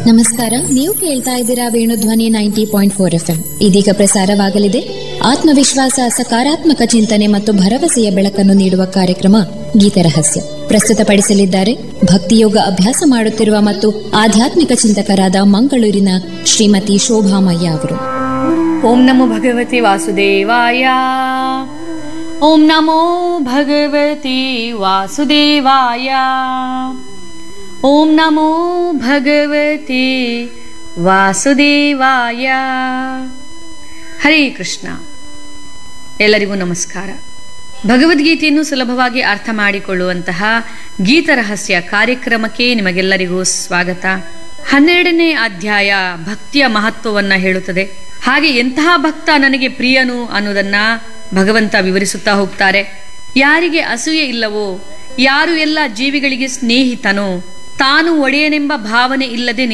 ನಮಸ್ಕಾರ ನೀವು ಕೇಳ್ತಾ ಇದ್ದೀರಾ Venudhwani ninety point four F M ಇದೀಗ ಪ್ರಸಾರವಾಗಲಿದೆ ಆತ್ಮವಿಶ್ವಾಸ ಸಕಾರಾತ್ಮಕ ಚಿಂತನೆ ಮತ್ತು ಭರವಸೆಯ ಬೆಳಕನ್ನು ನೀಡುವ ಕಾರ್ಯಕ್ರಮ ಗೀತರಹಸ್ಯ ಪ್ರಸ್ತುತಪಡಿಸಲಿದ್ದಾರೆ ಭಕ್ತಿಯೋಗ ಅಭ್ಯಾಸ ಮಾಡುತ್ತಿರುವ ಮತ್ತು ಆಧ್ಯಾತ್ಮಿಕ ಚಿಂತಕರಾದ ಮಂಗಳೂರಿನ ಶ್ರೀಮತಿ ಶೋಭಾಮಯ್ಯ ಅವರು ಓಂ ನಮೋ ಭಗವತಿ ವಾಸುದೇವಾಯ ಓಂ ನಮೋ ಭಗವತಿ ವಾಸುದೇವಾಯ ಓಂ ನಮೋ ಭಗವತಿ ವಾಸುದೇವಾಯ ಹರೇ ಕೃಷ್ಣ ಎಲ್ಲರಿಗೂ ನಮಸ್ಕಾರ ಭಗವದ್ಗೀತೆಯನ್ನು ಸುಲಭವಾಗಿ ಅರ್ಥ ಮಾಡಿಕೊಳ್ಳುವಂತಹ ಗೀತರಹಸ್ಯ ಕಾರ್ಯಕ್ರಮಕ್ಕೆ ನಿಮಗೆಲ್ಲರಿಗೂ ಸ್ವಾಗತ ಹನ್ನೆರಡನೇ ಅಧ್ಯಾಯ ಭಕ್ತಿಯ ಮಹತ್ವವನ್ನ ಹೇಳುತ್ತದೆ ಹಾಗೆ ಎಂತಹ ಭಕ್ತ ನನಗೆ ಪ್ರಿಯನು ಅನ್ನೋದನ್ನ ಭಗವಂತ ವಿವರಿಸುತ್ತಾ ಹೋಗ್ತಾರೆ ಯಾರಿಗೆ ಅಸೂಯೆ ಇಲ್ಲವೋ ಯಾರು ಎಲ್ಲ ಜೀವಿಗಳಿಗೆ ಸ್ನೇಹಿತನೋ ತಾನು ಒಡೆಯನೆಂಬ ಭಾವನೆ ಇಲ್ಲದೆ